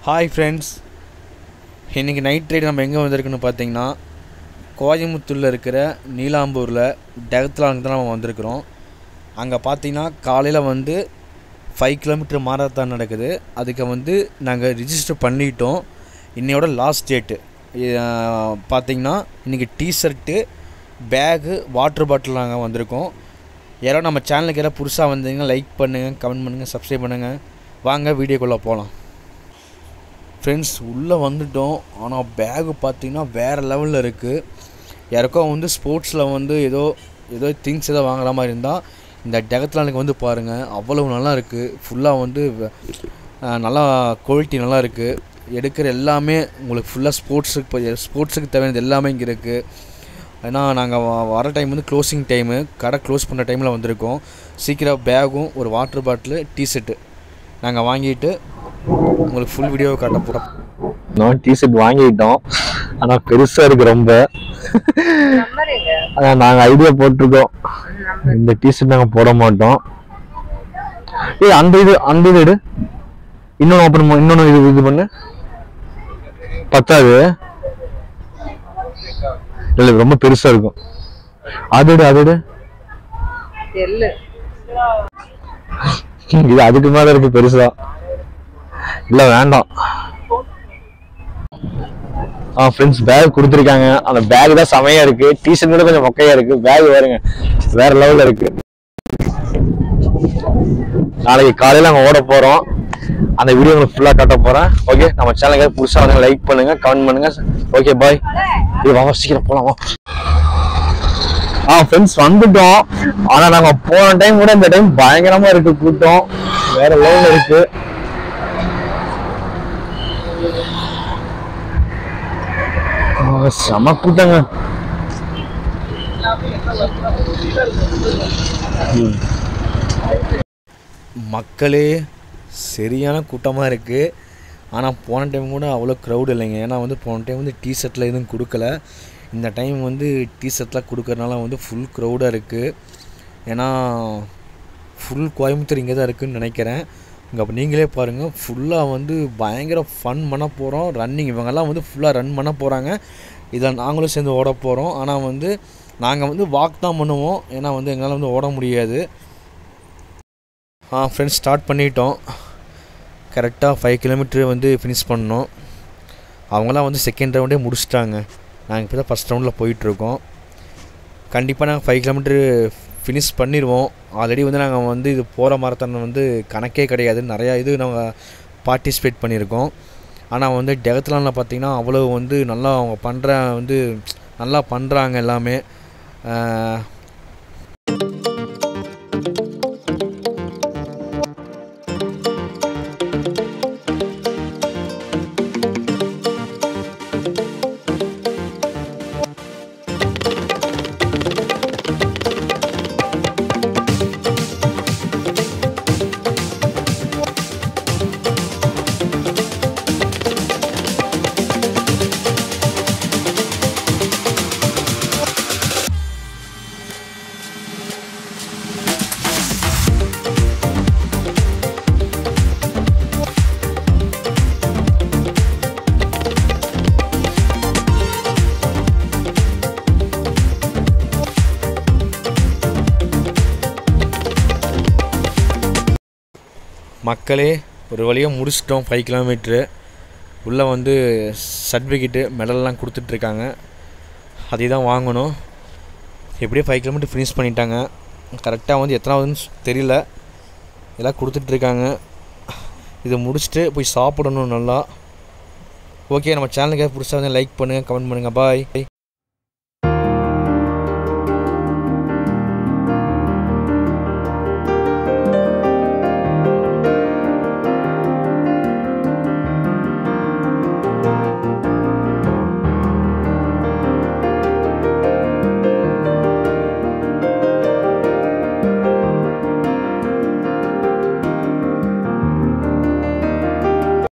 Hi friends இன்றைக்கி night ride நம்ம எங்கே வந்திருக்குன்னு பார்த்தீங்கன்னா கோயம்புத்தூரில் இருக்கிற நீலாம்பூரில் டெகத்லானுக்கு தான் நம்ம வந்திருக்கிறோம் அங்கே பார்த்தீங்கன்னா காலையில் வந்து ஃபைவ் கிலோமீட்டர் மாரத்தான் நடக்குது அதுக்கு வந்து நாங்கள் ரிஜிஸ்டர் பண்ணிட்டோம் இன்னையோட லாஸ்ட் டேட்டு பார்த்தீங்கன்னா இன்றைக்கி டிஷர்ட்டு பேகு வாட்டர் பாட்டில் நாங்கள் வந்திருக்கோம் யாரோ நம்ம சேனலுக்கு யாராவது புதுசாக வந்தீங்கன்னா லைக் பண்ணுங்கள் கமெண்ட் பண்ணுங்கள் சப்ஸ்கிரைப் பண்ணுங்கள் வாங்க வீடியோக்குள்ளே போகலாம் ஃப்ரெண்ட்ஸ் உள்ளே வந்துட்டோம் ஆனால் பேகு பார்த்தீங்கன்னா வேறு லெவலில் இருக்குது யாருக்கோ வந்து ஸ்போர்ட்ஸில் வந்து ஏதோ ஏதோ திங்ஸ் ஏதோ வாங்குற மாதிரி இருந்தால் இந்த டெகத்லானுக்கு வந்து பாருங்கள் அவ்வளவு நல்லா இருக்குது ஃபுல்லாக வந்து வ- அஹ் நல்லா குவாலிட்டி நல்லா இருக்குது எடுக்கிற எல்லாமே உங்களுக்கு ஃபுல்லாக ஸ்போர்ட்ஸுக்கு ஸ்போர்ட்ஸுக்கு தேவையானது எல்லாமே இங்கே இருக்குது ஏன்னா நாங்கள் வர டைம் வந்து க்ளோசிங் டைமு கடை க்ளோஸ் பண்ணுற டைமில் வந்திருக்கோம் சீக்கிரம் பேகும் ஒரு வாட்டர் பாட்டிலு டிஷர்ட்டு நாங்கள் வாங்கிட்டு உங்களுக்கு ஃபுல் வீடியோ காட்ட போகிறோம் நான் டிஷர்ட் வாங்கிட்டோம் ஆனா பெருசா இருக்கு ரொம்ப நம்பர் எங்க ஆனா நாங்க ஐடியா போட்டிருக்கோம் இந்த டிஷர்ட் நாங்க போட மாட்டோம் ஏய் அந்த இது அந்த இது எடு இன்னொன்று ஓப்பன் இன்னொன்று இது இது பண்ணு பத்தாது இல்ல இது ரொம்ப பெருசா இருக்கும் அது எடு அது எடு எல்லு இது அதுக்கு மேல இருக்கு பெருசா இல்ல வேண்டாம் ஆ ஃப்ரெண்ட்ஸ் பேக் கொடுத்துருக்காங்க அந்த பேக் தான் செமையா இருக்கு டிஷர்ட் கூட கொஞ்சம் மொக்கையா இருக்கு பேக் வேறுங்க வேற லெவல்ல இருக்கு நாளைக்கு காலையில அங்க ஓட போறோம் அந்த வீடியோ உங்களுக்கு ஃபுல்லா காட்ட போறேன் ஓகே நம்ம சேனலுக்கு புதுசா வந்து லைக் பண்ணுங்க கமெண்ட் பண்ணுங்க ஓகே பாய் இது வாங்க சீக்கிரம் போலாம் வா ஆ ஃப்ரெண்ட்ஸ் வந்துட்டோம் ஆனா நாங்க போன டைம் கூட இந்த டைம் பயங்கரமா இருக்கு கூட்டம் வேற லெவல்ல இருக்கு ஆ, செம கூட்டங்க ம். மக்களே சரியான கூட்டமாக இருக்குது ஆனால் போன டைம் கூட அவ்வளோ க்ரௌட் இல்லைங்க ஏன்னா வந்து போன டைம் வந்து டிஷர்ட்டில் எதுவும் கொடுக்கல இந்த டைம் வந்து டிஷர்ட்லாம் கொடுக்கறனால வந்து ஃபுல் க்ரௌடாக இருக்குது ஏன்னா ஃபுல் கோயம்புத்தூர் இங்கே தான் இருக்குதுன்னு நினைக்கிறேன் இங்கே அப்போ நீங்களே பாருங்கள் ஃபுல்லாக வந்து பயங்கர ஃபன் பண்ண போகிறோம் ரன்னிங் இவங்கெல்லாம் வந்து ஃபுல்லாக ரன் பண்ண போகிறாங்க இதில் நாங்களும் சேர்ந்து ஓட போகிறோம் ஆனால் வந்து நாங்கள் வந்து வாக் தான் பண்ணுவோம் ஏன்னா வந்து எங்களால் வந்து ஓட முடியாது ஆ ஃப்ரெண்ட்ஸ் ஸ்டார்ட் பண்ணிட்டோம் கரெக்டாக ஃபைவ் கிலோமீட்டர் வந்து ஃபினிஷ் பண்ணோம் அவங்களாம் வந்து செகண்ட் ரவுண்டே முடிச்சிட்டாங்க நாங்கள் இப்போ தான் ஃபஸ்ட் ரவுண்டில் போயிட்டுருக்கோம் கண்டிப்பாக நாங்கள் ஃபைவ் கிலோமீட்டர் ஃபினிஷ் பண்ணிடுவோம் ஆல்ரெடி வந்து நாங்கள் வந்து இது போகிற மாரத்தான் வந்து கணக்கே கிடையாது நிறையா இது நாங்கள் பார்ட்டிசிபேட் பண்ணியிருக்கோம் ஆனால் வந்து டெகத்லானில் பார்த்தீங்கன்னா அவ்வளோ வந்து நல்லா அவங்க பண்ணுற வந்து நல்லா பண்ணுறாங்க எல்லாமே ஆஹ், மக்களே ஒரு வழியாக முடிச்சிட்டோம் ஃபைவ் கிலோமீட்ரு உள்ளே வந்து சர்டிஃபிகேட்டு மெடல்லாம் கொடுத்துட்ருக்காங்க அதை தான் வாங்கணும் எப்படியோ ஃபைவ் கிலோமீட்டர் ஃபினிஷ் பண்ணிட்டாங்க கரெக்டாக வந்து எத்தனாவதுன்னு ஸ்- தெரியல எல்லாம் கொடுத்துட்ருக்காங்க இதை முடிச்சுட்டு போய் சாப்பிடணும் நல்லா ஓகே நம்ம சேனலுக்கு புதுசாக வந்து லைக் பண்ணுங்கள் கமெண்ட் பண்ணுங்கள் பாய்